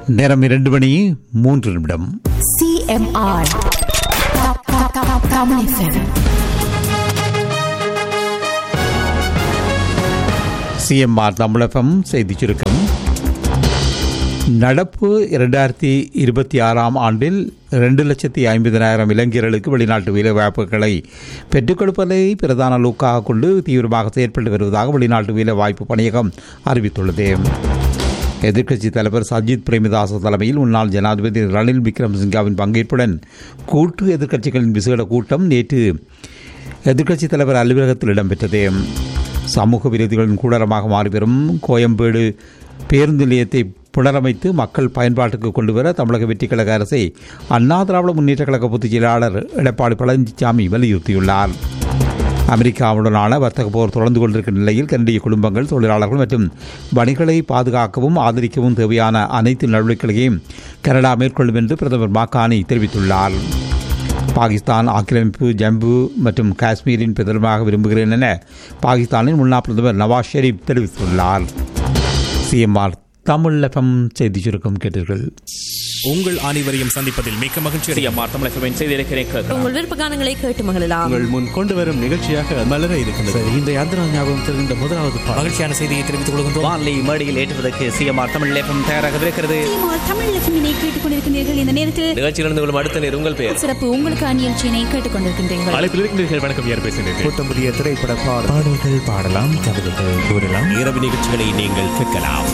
நேரம் இரண்டு மணி மூன்று நிமிடம் CMR. Top, top, top, Tamil FM. CMR Tamilagam செய்திச் சுருக்கம் நடப்பு இரண்டாயிரத்தி இருபத்தி ஆறாம் ஆண்டில் ரெண்டு லட்சத்தி ஐம்பதினாயிரம் இளைஞர்களுக்கு வெளிநாட்டு வேலைவாய்ப்புகளை பெற்றுக் கொடுப்பதை பிரதான நோக்காக கொண்டு தீவிரமாக செயற்பட்டு வருவதாக வெளிநாட்டு வேலைவாய்ப்பு பணியகம் அறிவித்துள்ளது எதிர்க்கட்சித் தலைவர் சஜித் பிரேமதாச தலைமையில் முன்னாள் ஜனாதிபதி ரணில் விக்ரமசிங்காவின் பங்கேற்புடன் கூட்டு எதிர்க்கட்சிகளின் விசேட கூட்டம் நேற்று எதிர்க்கட்சித் தலைவர் அலுவலகத்தில் இடம்பெற்றது சமூக விரோதிகளின் கூடரமாக மாறிவரும் கோயம்பேடு பேருந்து நிலையத்தை புனரமைத்து மக்கள் பயன்பாட்டுக்கு கொண்டுவர தமிழக வெற்றிக் கழக அரசை அண்ணா திராவிட முன்னேற்ற கழக பொதுச் செயலாளர் எடப்பாடி பழனிசாமி வலியுறுத்தியுள்ளார் அமெரிக்காவுடனான வர்த்தக போர் தொடர்ந்து கொண்டிருக்கும் நிலையில் கனடிய குடும்பங்கள் தொழிலாளர்கள் மற்றும் வணிகளை பாதுகாக்கவும் ஆதரிக்கவும் தேவையான அனைத்து நடவடிக்கைகளையும் கனடா மேற்கொள்ளும் என்று பிரதமர் மாகாணி தெரிவித்துள்ளார் பாகிஸ்தான் ஆக்கிரமிப்பு ஜம்மு மற்றும் காஷ்மீரின் பிரதமராக விரும்புகிறேன் என பாகிஸ்தானின் முன்னாள் பிரதமர் நவாஸ் ஷெரீப் தெரிவித்துள்ளார் சிஎம்ஆர் தமிழ் எஃப்எம் செய்தி சுருக்கம் கேட்டீர்கள் உங்கள் அனைவரையும் சந்திப்பதில் மிக்க மகிழ்ச்சி சிஎம்ஆர் தமிழகவின் செய்திருக்கிறேன் கேட்கலாம் உங்கள் விருப்ப கானங்களை கேட்டு மகிழலாம் உங்கள் முன் கொண்டு வரும் நிகழ்ச்சியாக மலர இருக்கின்றது இன்றைய ஆந்திரா ஞாபகம் தெரிந்த முதலாவது பாடல் மகிழ்ச்சியான செய்தியை தெரிவித்துக் கொள்கின்றோம் வான்லி மேடையில் ஏற்றுவதற்கு சிஎம்ஆர் தமிழ் லேபம் தயாராகவிருக்கிறது தமிழ் எஃப்எம்மினை கேட்டுக்கொண்டிருக்கிறீர்கள் இந்த நேரத்தில் நிகழ்ச்சியிலிருந்து கொள்ளும் அடுத்த நேர் உங்கள் பெயர் சிறப்பு உங்களுக்கு நிகழ்ச்சியினை கேட்டுக்கொண்டிருக்கின்றீர்கள் அழைப்பில் இருக்கின்றீர்கள் வணக்கம் யார் பேசுகிறீர்கள் புத்தம் புதிய திரைப்பட பாடல் பாடல்கள் பாடலாம் கவிதைகள் கூறலாம் இரவு நிகழ்ச்சிகளை நீங்கள் கேட்கலாம்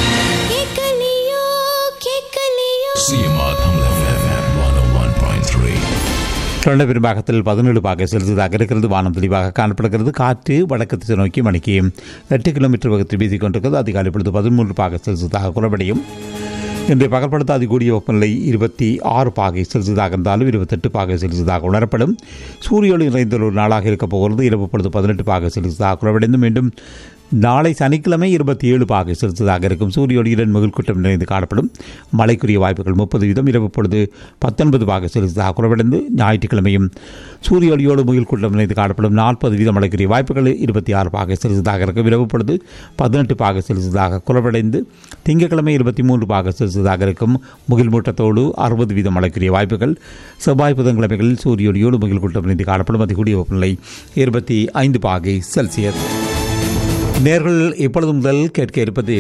கேட்கலையோ கேட்கலையோ CMR Tamil FM 101.3. தொடர்ந்து பெரும்பாகத்தில் பதினேழு பாகை செலுத்ததாக இருக்கிறது வானம் தெளிவாக காணப்படுகிறது காற்று வடக்கு திசை நோக்கி மணிக்கு எட்டு கிலோமீட்டர் வேகத்தில் வீசிக் கொண்டிருக்கிறது அதிகாலை பொழுது பதிமூன்று பாகை செலுத்ததாக குறைபடியும் இன்றைய பகல்படுத்த அதிகூடிய வெப்பநிலை இருபத்தி ஆறு பாகை செலுத்ததாக இருந்தாலும் இருபத்தெட்டு பாகை செலுத்ததாக உணரப்படும் சூரிய ஒளி நிறைந்த ஒரு நாளாக இருக்கப் போகிறது இரவு பொழுது பதினெட்டு பாகை செலுத்ததாக குறைவடைந்து மீண்டும் நாளை சனிக்கிழமை இருபத்தி ஏழு பாகை செலுத்ததாக இருக்கும் சூரிய ஒளியுடன் மிகுல் கூட்டம் நிறைந்து காணப்படும் மழைக்குரிய வாய்ப்புகள் முப்பது வீதம் இரவு பொழுது பத்தொன்பது பாகை செலுத்ததாக குறைவடைந்து ஞாயிற்றுக்கிழமையும் சூரிய ஒளியோடு முகில் கூட்டம் நிறைந்து காணப்படும் நாற்பது வீதம் மழைக்குரிய வாய்ப்புகள் இருபத்தி ஆறு பாகை செலுத்ததாக இருக்கும் இரவு பொழுது பதினெட்டு பாகை செலுத்ததாக குறைவடைந்து திங்கட்கிழமை இருபத்தி மூன்று பாகை செலுத்ததாக இருக்கும் முகில் மூட்டத்தோடு அறுபது வீதம் மழைக்குரிய வாய்ப்புகள் செவ்வாய் புதன்கிழமைகளில் சூரிய ஒளியோடு முகில் கூட்டம் நிறைந்து காணப்படும் அதிகூடிய வெப்பநிலை இருபத்தி ஐந்து பாகை செல்சியஸ் நேர்கள் இப்பொழுது முதல் கேட்க இருப்பது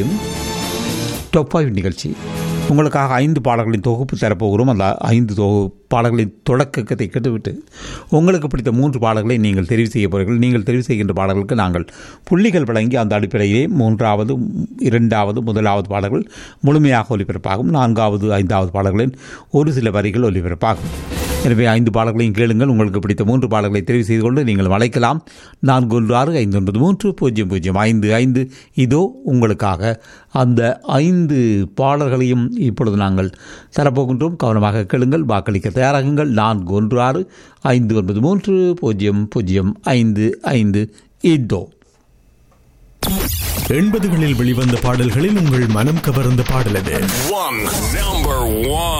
டாப் ஃபைவ் நிகழ்ச்சி உங்களுக்காக ஐந்து பாடல்களின் தொகுப்பு தரப்போகிறோம் அந்த ஐந்து தொகு பாடல்களின் தொடக்கத்தை கேட்டுவிட்டு உங்களுக்கு பிடித்த மூன்று பாடல்களை நீங்கள் தெரிவு செய்ய போகிறீர்கள் நீங்கள் தெரிவு செய்கின்ற பாடல்களுக்கு நாங்கள் புள்ளிகள் வழங்கி அந்த அடிப்படையிலே மூன்றாவது இரண்டாவது முதலாவது பாடல்கள் முழுமையாக ஒலிபரப்பாகும் நான்காவது ஐந்தாவது பாடல்களின் ஒரு சில வரிகள் ஒலிபரப்பாகும் எனவே ஐந்து பாடல்களையும் கேளுங்கள் உங்களுக்கு பிடித்த மூன்று பாடல்களை தெரிவு செய்து கொண்டு நீங்கள் அழைக்கலாம் நான்கு ஒன்று ஆறு ஐந்து ஒன்பது மூன்று பூஜ்ஜியம் பூஜ்ஜியம் ஐந்து ஐந்து இதோ உங்களுக்காக அந்த ஐந்து பாடல்களையும் இப்பொழுது நாங்கள் தரப்போகின்றோம் கவனமாக கேளுங்கள் வாக்களிக்க தயாராகுங்கள் நான்கு ஒன்று ஆறு ஐந்து ஒன்பது மூன்று பூஜ்ஜியம் பூஜ்ஜியம் ஐந்து ஐந்து இதோ எண்பதுகளில் வெளிவந்த பாடல்களில் உங்கள் மனம் கவர்ந்த பாடல் அது One number one.